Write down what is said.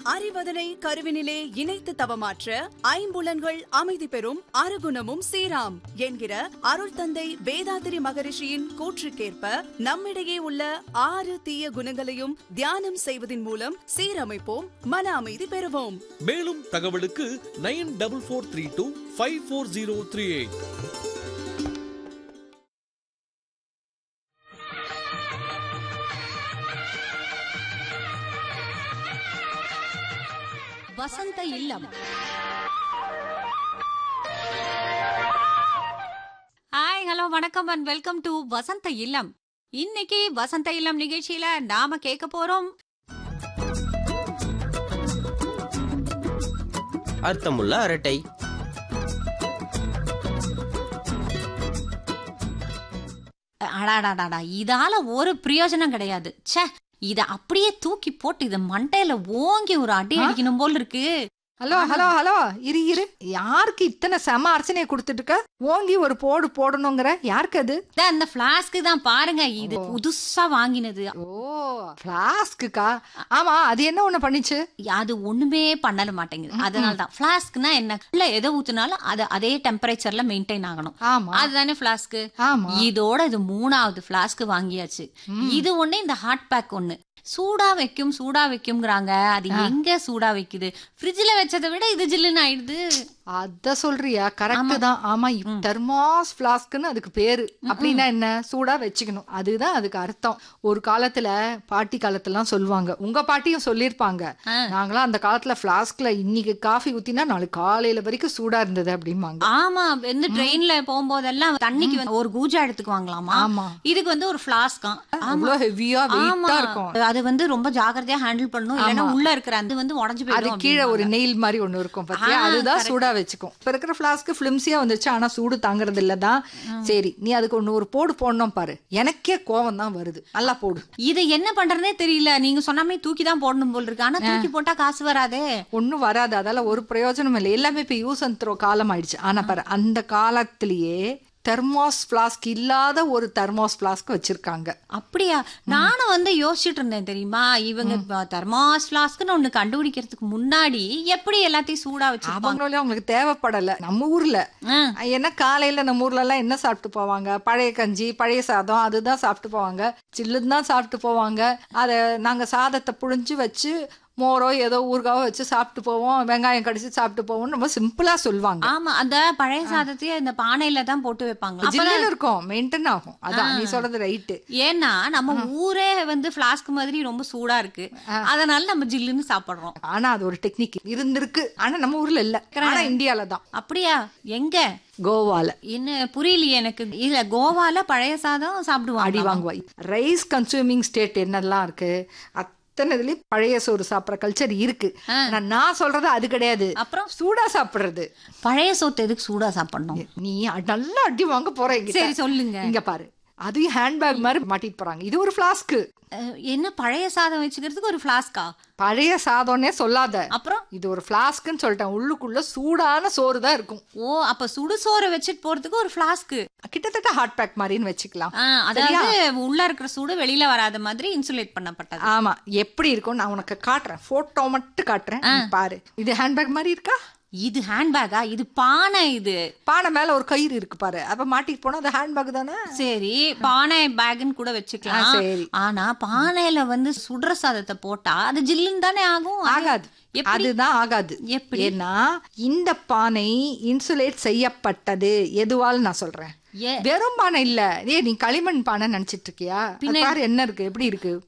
அறிவதனை கருவினிலே இணைத்து தவமாற்ற ஐம்புலன்கள் அமைதி பெறும் அருகுணமும் சீராம் என்கிற அருள் தந்தை வேதாத்திரி மகரிஷியின் கூற்றுக்கேற்ப நம்மிடையே உள்ள ஆறு தீய குணங்களையும் தியானம் செய்வதன் மூலம் சீரமைப்போம் மன அமைதி பெறுவோம் மேலும் தகவலுக்கு nine double four three two five four zero three eight வசந்த இல்லம் ஹாய் ஹலோ வணக்கம் அண்ட் வெல்கம் டு வசந்த இல்லம் இன்னைக்கு வசந்த இல்லம் நிகழ்ச்சியில நாம கேட்க போறோம் அர்த்தமுள்ள அரட்டை அடாடாடாடா இதால ஒரு பிரயோஜனம் கிடையாது ச்சே இத அப்படியே தூக்கி போட்டு இத மண்டையில ஓங்கி ஒரு அடி அடிக்கணும் போல இருக்கு ஹலோ ஹலோ ஹலோ இரு இரு யாருக்கு இத்தனை செம அர்ச்சனையை கொடுத்துட்டு இருக்க ஓங்கி ஒரு போடு போடணுங்கிற யாருக்கு அது இதான் அந்த பிளாஸ்க்கு தான் பாருங்க இது புதுசா வாங்கினது ஓ பிளாஸ்க்குக்கா ஆமா அது என்ன ஒண்ணு பண்ணிச்சு அது ஒண்ணுமே பண்ணல மாட்டேங்குது அதனால தான் பிளாஸ்க்னா என்ன இல்ல எதை ஊத்துனாலும் அது அதே டெம்பரேச்சர்ல மெயின்டைன் ஆகணும் ஆமா அதுதானே பிளாஸ்க்கு ஆமா இதோட இது மூணாவது பிளாஸ்க் வாங்கியாச்சு இது ஒண்ணு இந்த ஹாட் பேக் ஒண்ணு சூடா வைக்கும் சூடா வைக்கும்ங்கறாங்க அது எங்க சூடா வைக்குது ஃப்ரிட்ஜ்ல வச்சதை விட இது ஜில்லுன்னு ஆயிடுது அத சொல்றியா கரெக்ட் தான் ஆமா தெர்மாஸ் பிளாஸ்க்னு அதுக்கு பேரு அப்படின்னா என்ன சூடா வச்சுக்கணும் அதுதான் அதுக்கு அர்த்தம் ஒரு காலத்துல பாட்டி காலத்துலாம் சொல்லுவாங்க உங்க பாட்டியும் சொல்லியிருப்பாங்க நாங்களாம் அந்த காலத்துல பிளாஸ்க்ல இன்னைக்கு காஃபி ஊத்தினா நாளைக்கு காலையில வரைக்கும் சூடா இருந்தது அப்படிம்பாங்க ஆமா வந்து ட்ரெயின்ல போகும்போதெல்லாம் தண்ணிக்கு வந்து ஒரு கூஜா எடுத்துக்குவாங்களாமா ஆமா. இதுக்கு வந்து ஒரு பிளாஸ்காம் அவ்வளோ ஹெவியா வெயிட்டா இருக்கும் அது வந்து ரொம்ப ஜாக்கிரதையா ஹேண்டில் பண்ணணும் இல்லைன்னா உள்ள இருக்கிற அது வந்து உடஞ்சு அது போயிடும் கீழே ஒரு அப்படிம்பாங்க. நெயில் மாதிரி ஒண்ணு இருக்கும் பாத்தியா ஆ, அதுதான் correct. சூடா வச்சுக்கும் இப்ப இருக்கிற பிளாஸ்க்கு பிலிம்ஸியா வந்துச்சு ஆனா சூடு தாங்குறது இல்லதான் சரி நீ அதுக்கு ஒண்ணு ஒரு போடு போடணும் பாரு எனக்கே கோவம் தான் வருது நல்லா போடு இது என்ன பண்றதுனே தெரியல நீங்க சொன்ன மாதிரி தூக்கி தான் போடணும் போல் இருக்கு ஆனா தூக்கி போட்டா காசு வராதே ஒண்ணும் வராது அதால ஒரு பிரயோஜனம் இல்லை எல்லாமே இப்ப யூஸ் அண்ட் த்ரோ காலம் ஆயிடுச்சு ஆனா பாரு அந்த காலத்திலேயே தெர்மாஸ் பிளாஸ்க் இல்லாத ஒரு தெர்மாஸ் பிளாஸ்க் வச்சிருக்காங்க அப்படியா நானும் வந்து யோசிச்சுட்டு இருந்தேன் தெரியுமா இவங்க தெர்மாஸ் பிளாஸ்க்னு ஒண்ணு கண்டுபிடிக்கிறதுக்கு முன்னாடி எப்படி எல்லாத்தையும் சூடா வச்சிருப்பாங்க அவங்களே அவங்களுக்கு தேவைப்படல நம்ம ஊர்ல ஆ. என்ன காலையில நம்ம ஊர்ல எல்லாம் என்ன சாப்பிட்டு போவாங்க பழைய கஞ்சி பழைய சாதம் அதுதான் சாப்பிட்டு போவாங்க சில்லுன்னு தான் சாப்பிட்டு போவாங்க அதை நாங்க சாதத்தை புழிஞ்சு வச்சு மோரோ ஏதோ ஊறுகாவோ வச்சு சாப்பிட்டு போவோம் வெங்காயம் கடிச்சு சாப்பிட்டு போவோம் ரொம்ப சிம்பிளா சொல்லுவாங்க ஆமா அந்த பழைய சாதத்தையே இந்த பானையில தான் போட்டு வைப்பாங்க அப்பதான் ஜில்லுன்னு இருக்கும் மெயின்டைன் ஆகும் அதான் நீ சொல்றது ரைட்டு ஏன்னா நம்ம ஊரே வந்து பிளாஸ்க் மாதிரி ரொம்ப சூடா இருக்கு அதனால நம்ம ஜில்லுன்னு சாப்பிடுறோம் ஆனா அது ஒரு டெக்னிக் இருந்திருக்கு ஆனா நம்ம ஊர்ல இல்ல ஆனா இந்தியால தான் அப்படியா எங்க கோவால என்ன புரியலையே எனக்கு இல்ல கோவால பழைய சாதம் சாப்பிடுவாங்க அடி வாங்குவாய் ரைஸ் கன்சூமிங் ஸ்டேட் என்னெல்லாம் இருக்கு அத்தனை இதுலயும் பழைய சோறு சாப்பிடுற கல்ச்சர் இருக்கு ஆனா நான் சொல்றது அது கிடையாது அப்புறம் சூடா சாப்பிடுறது பழைய சோத்து எதுக்கு சூடா சாப்பிடணும் நீ அ- நல்லா அடி வாங்க போற என்கிட்ட. சரி சொல்லுங்க இங்க பாரு அதையும் ஹேண்ட்பேக் மாதிரி மாட்டிட்டு போறாங்க இது ஒரு பிளாஸ்க் அஹ், என்ன பழைய சாதம் வச்சுக்கிறதுக்கு ஒரு பிளாஸ்கா பழைய சாதம்னே சொல்லாத அப்புறம் இது ஒரு பிளாஸ்க்னு சொல்லிட்டேன் உள்ளுக்குள்ள சூடான சோறு தான் இருக்கும் ஓ அப்ப சுடுசோறு வச்சுட்டு போறதுக்கு ஒரு பிளாஸ்க்கு கிட்டத்தட்ட ஹாட் பேக் மாதிரின்னு வச்சுக்கலாம் அதாவது உள்ள இருக்கிற சூடு வெளியில வராத மாதிரி இன்சுலேட் பண்ணப்பட்டது ஆமா எப்படி இருக்கும் நான் உனக்கு காட்டுறேன் போட்டோ மட்டும் காட்டுறேன் நீ பாரு இது ஹேண்ட்பேக் மாதிரி இருக்கா இது ஹேண்ட்பேக்கா இது பானை இது பானை மேல ஒரு கயிறு இருக்கு பாரு அப்ப மாட்டிட்டு போனா அது ஹேண்ட்பேக் தானே சரி பானை பேக்னு கூட ஆ, வச்சுக்கலாம் சரி. ஆனா பானையில வந்து சுடுற சாதத்தை போட்டா அது ஜில்லுன்னு தானே ஆகும் அது ஆகாது எப்படி? அதுதான் ஆகாது எப்படி? ஏன்னா இந்த பானை இன்சுலேட் செய்யப்பட்டது எதுவால் நான் சொல்றேன் ஏ வெறும் பானை இல்ல ஏ நீ களிமண் பானை நினைச்சிட்டு இருக்கியா அது பாரு என்ன இருக்கு எப்படி இருக்கு